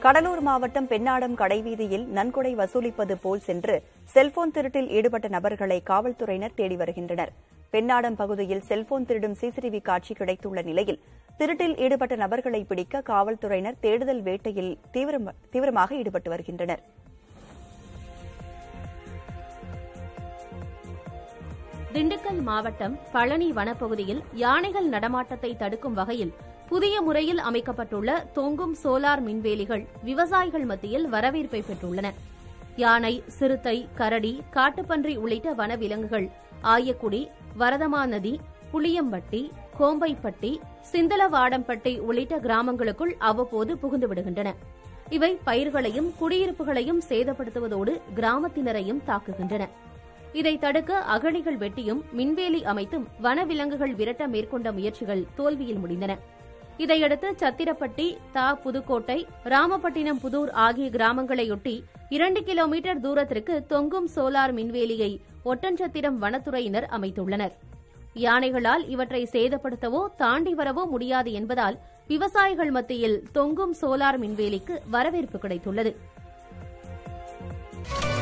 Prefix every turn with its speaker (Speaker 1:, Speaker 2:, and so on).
Speaker 1: கடலூர் மாவட்டம் பெண்ணாடம் கடைவீதியில் நன்கொடை வசூலிப்பது போல் சென்று செல்போன் திருட்டில் ஈடுபட்ட நபர்களை காவல்துறையினர் தேடி வருகின்றனர் பெண்ணாடம் பகுதியில் செல்போன் திருடும் சிசிடிவி காட்சி கிடைத்துள்ள நிலையில் திருட்டில் ஈடுபட்ட நபர்களை பிடிக்க காவல்துறையினர் தேடுதல் வேட்டையில் தீவிரம்- தீவிரமாக ஈடுபட்டு வருகின்றனர்
Speaker 2: திண்டுக்கல் மாவட்டம் பழனி வனப்பகுதியில் யானைகள் நடமாட்டத்தை தடுக்கும் வகையில் புதிய முறையில் அமைக்கப்பட்டுள்ள தொங்கும் சோலார் மின்வேலிகள் விவசாயிகள் மத்தியில் வரவேற்பை பெற்றுள்ளன யானை சிறுத்தை கரடி காட்டுப்பன்றி உள்ளிட்ட வனவிலங்குகள் ஆயக்குடி வரதமா நதி புளியம்பட்டி கோம்பைப்பட்டி சிந்தலவாடம்பட்டி உள்ளிட்ட கிராமங்களுக்குள் அவ்வப்போது புகுந்து விடுகின்றன இவை பயிர்களையும் குடியிருப்புகளையும் சேதப்படுத்துவதோடு கிராமத்தினரையும் தாக்குகின்றன இதை தடுக்க அகழிகள் வெட்டியும் மின்வேலி அமைத்தும் வனவிலங்குகள் விரட்ட மேற்கொண்ட முயற்சிகள் தோல்வியில் முடிந்தன இதையடுத்து சத்திரப்பட்டி தா புதுக்கோட்டை ராமப்பட்டினம் புதூர் ஆகிய கிராமங்களையொட்டி இரண்டு கிலோமீட்டர் தூரத்திற்கு தொங்கும் சோலார் மின்வேலியை ஒட்டன்சத்திரம் வனத்துறையினர் அமைத்துள்ளனர் யானைகளால் இவற்றை சேதப்படுத்தவோ தாண்டி வரவோ முடியாது என்பதால் விவசாயிகள் மத்தியில் தொங்கும் சோலார் மின்வேலிக்கு வரவேற்பு கிடைத்துள்ளது